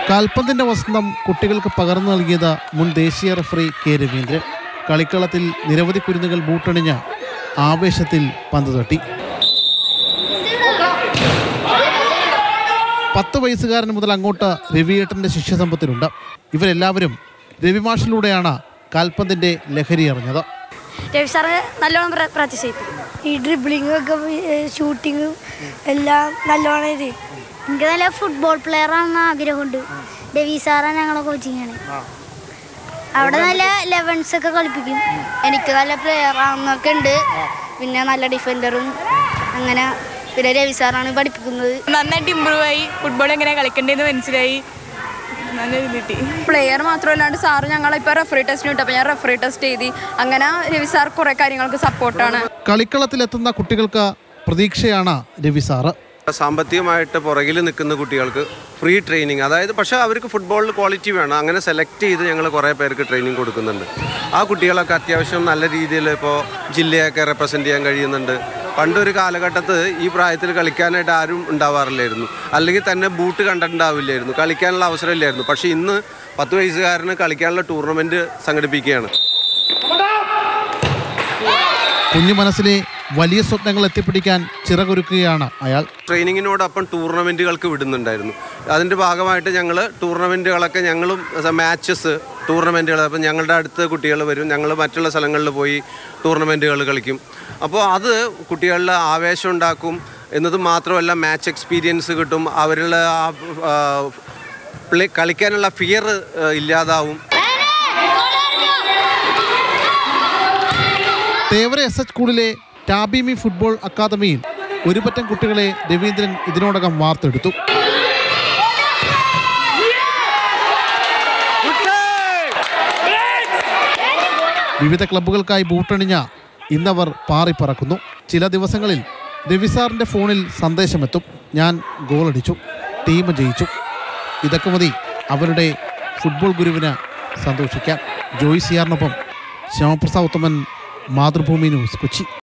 കാൽപന്തിന്റെ വസന്തം കുട്ടികൾക്ക് പകർന്നു നൽകിയത് മുൻ ദേശീയ റഫറി കെ രവീന്ദ്രൻ കളിക്കളത്തിൽ നിരവധി കുരുന്നുകൾ ബൂട്ടണിഞ്ഞ് ആവേശത്തിൽ പന്ത് തട്ടി പത്ത് വയസ്സുകാരൻ മുതൽ അങ്ങോട്ട് രവിയേട്ടൻ്റെ ശിഷ്യസമ്പത്തിലുണ്ട് ഇവരെല്ലാവരും രവിമാഷിലൂടെയാണ് കാൽപന്തിന്റെ ലഹരി അറിഞ്ഞത് രവി സാറ് നല്ലോണം പ്രാക്ടീസ് ചെയ്തു ഈ ഡ്രിബിളിങ്ങും ഒക്കെ ഷൂട്ടിങ്ങും എല്ലാം നല്ലോണം ഇത് എനിക്ക് നല്ല ഫുട്ബോൾ പ്ലെയർ ആണെന്ന് ആഗ്രഹമുണ്ട് രവി സാറാണ് ഞങ്ങളെ കോച്ചിങ്ങാണ് അവിടെ നല്ല ലെവൻസ് ഒക്കെ കളിപ്പിക്കും എനിക്ക് നല്ല പ്ലെയർ ആണെന്നൊക്കെ ഉണ്ട് പിന്നെ നല്ല ഡിഫൻഡറും അങ്ങനെ പിന്നെ രവി സാറാണ് പഠിപ്പിക്കുന്നത് നന്നായിട്ട് ഇമ്പ്രൂവ് ആയി ഫുട്ബോൾ എങ്ങനെ കളിക്കണ്ടേന്ന് മനസ്സിലായി നല്ല ഇത് കിട്ടി പ്ലെയർ മാത്രമല്ലാണ്ട് സാറ് ഞങ്ങളിപ്പോൾ റെഫറി ടെസ്റ്റിന് വിട്ടു അപ്പോൾ ഞാൻ റെഫറി ടെസ്റ്റ് എഴുതി അങ്ങനെ രവി സാർ കുറേ കാര്യങ്ങൾക്ക് സപ്പോർട്ടാണ് കളിക്കളത്തിലെത്തുന്ന കുട്ടികൾക്ക് പ്രതീക്ഷയാണ് രവി സാറ് സാമ്പത്തികമായിട്ട് പുറകിൽ നിൽക്കുന്ന കുട്ടികൾക്ക് ഫ്രീ ട്രെയിനിങ് അതായത് പക്ഷേ അവർക്ക് ഫുട്ബോളിൽ ക്വാളിറ്റി വേണം അങ്ങനെ സെലക്ട് ചെയ്ത് ഞങ്ങൾ കുറേ പേർക്ക് ട്രെയിനിങ് കൊടുക്കുന്നുണ്ട് ആ കുട്ടികളൊക്കെ അത്യാവശ്യം നല്ല രീതിയിൽ ഇപ്പോൾ ജില്ലയൊക്കെ റെപ്രസെൻറ്റ് ചെയ്യാൻ കഴിയുന്നുണ്ട് പണ്ടൊരു കാലഘട്ടത്ത് ഈ പ്രായത്തിൽ കളിക്കാനായിട്ട് ആരും ഉണ്ടാവാറില്ലായിരുന്നു അല്ലെങ്കിൽ തന്നെ ബൂട്ട് കണ്ടിട്ടുണ്ടാവില്ലായിരുന്നു കളിക്കാനുള്ള അവസരമില്ലായിരുന്നു പക്ഷേ ഇന്ന് പത്ത് വയസ്സുകാരന് കളിക്കാനുള്ള ടൂർണമെൻറ്റ് സംഘടിപ്പിക്കുകയാണ് കുഞ്ഞു മനസ്സിലെ വലിയ സ്വപ്നങ്ങൾ എത്തിപ്പിടിക്കാൻ ചിറകൊരുക്കുകയാണ് അയാൾ ട്രെയിനിങ്ങിനോടൊപ്പം ടൂർണമെൻറ്റുകൾക്ക് വിടുന്നുണ്ടായിരുന്നു അതിൻ്റെ ഭാഗമായിട്ട് ഞങ്ങൾ ടൂർണമെൻറ്റുകളൊക്കെ ഞങ്ങളും മാച്ചസ് ടൂർണമെൻറ്റുകൾ അപ്പം ഞങ്ങളുടെ അടുത്ത് കുട്ടികൾ വരും ഞങ്ങൾ മറ്റുള്ള സ്ഥലങ്ങളിൽ പോയി ടൂർണമെൻറ്റുകൾ കളിക്കും അപ്പോൾ അത് കുട്ടികളിൽ ആവേശം ഉണ്ടാക്കും എന്നത് മാത്രമല്ല മാച്ച് എക്സ്പീരിയൻസ് കിട്ടും അവരുടെ ആ ആ, പ്ലേ കളിക്കാനുള്ള ഫിയർ ഇല്ലാതാവും തേവര എസ് എച്ച് സ്കൂളിലെ ടാബിമി ഫുട്ബോൾ അക്കാദമിയിൽ ഒരു പറ്റം കുട്ടികളെ രവീന്ദ്രൻ ഇതിനോടകം വാർത്തെടുത്തു വിവിധ ക്ലബ്ബുകൾക്കായി ബൂട്ടണിഞ്ഞ ഇന്നവർ പാറിപ്പറക്കുന്നു ചില ദിവസങ്ങളിൽ രവിസാറിൻ്റെ ഫോണിൽ സന്ദേശമെത്തും ഞാൻ ഗോളടിച്ചു ടീം ജയിച്ചു ഇതൊക്കെ മതി അവരുടെ ഫുട്ബോൾ ഗുരുവിന് സന്തോഷിക്കാൻ ജോയ് സിയാറിനൊപ്പം ശ്യാമപ്രസാദ് ഉത്തമൻ മാതൃഭൂമി ന്യൂസ് കൊച്ചി